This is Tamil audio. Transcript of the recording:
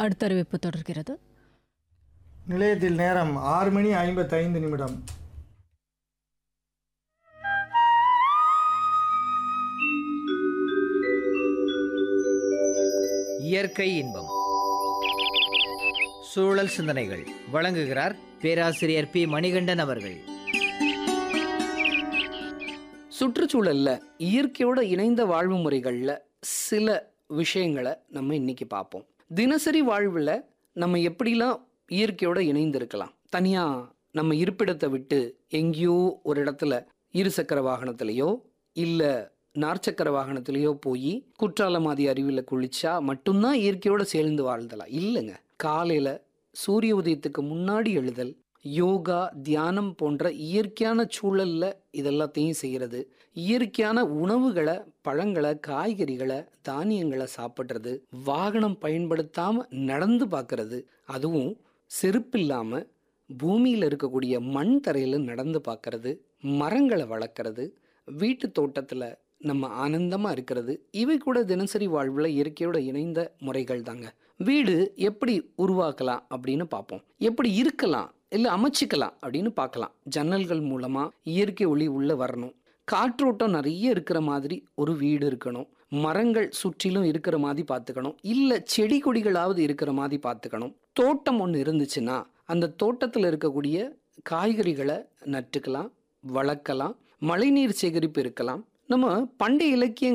அடுத்த அறிவிப்பு தொடர்கிறது நிலையத்தில் நேரம் ஆறு மணி ஐம்பத்தைந்து நிமிடம் இயற்கை இன்பம் சூழல் சிந்தனைகள் வழங்குகிறார் பேராசிரியர் பி மணிகண்டன் அவர்கள் சுற்றுச்சூழல்ல இயற்கையோட இணைந்த வாழ்வு முறைகளில் சில விஷயங்களை நம்ம இன்னைக்கு பார்ப்போம் தினசரி வாழ்வில் நம்ம எப்படிலாம் இயற்கையோட இணைந்திருக்கலாம் தனியாக நம்ம இருப்பிடத்தை விட்டு எங்கேயோ ஒரு இடத்துல இருசக்கர வாகனத்திலேயோ இல்லை நாற்சக்கர வாகனத்திலேயோ போய் குற்றாலமாதி அருவியில் குளிச்சா மட்டும்தான் இயற்கையோட சேர்ந்து வாழ்ந்தலாம் இல்லைங்க காலையில் சூரிய உதயத்துக்கு முன்னாடி எழுதல் யோகா தியானம் போன்ற இயற்கையான சூழல்ல இதெல்லாத்தையும் செய்கிறது இயற்கையான உணவுகளை பழங்களை காய்கறிகளை தானியங்களை சாப்பிட்றது வாகனம் பயன்படுத்தாம நடந்து பார்க்கறது அதுவும் செருப்பு இல்லாம பூமியில் இருக்கக்கூடிய மண் தரையில் நடந்து பார்க்கறது மரங்களை வளர்க்குறது வீட்டு தோட்டத்தில் நம்ம ஆனந்தமாக இருக்கிறது இவை கூட தினசரி வாழ்வில் இயற்கையோட இணைந்த முறைகள் தாங்க வீடு எப்படி உருவாக்கலாம் அப்படின்னு பார்ப்போம் எப்படி இருக்கலாம் இல்லை அமைச்சிக்கலாம் அப்படின்னு பார்க்கலாம் ஜன்னல்கள் மூலமாக இயற்கை ஒளி உள்ளே வரணும் காற்றோட்டம் நிறைய இருக்கிற மாதிரி ஒரு வீடு இருக்கணும் மரங்கள் சுற்றிலும் இருக்கிற மாதிரி பார்த்துக்கணும் இல்லை செடி கொடிகளாவது இருக்கிற மாதிரி பார்த்துக்கணும் தோட்டம் ஒன்று இருந்துச்சுன்னா அந்த தோட்டத்தில் இருக்கக்கூடிய காய்கறிகளை நட்டுக்கலாம் வளர்க்கலாம் மழைநீர் சேகரிப்பு இருக்கலாம் நம்ம பண்டைய இலக்கிய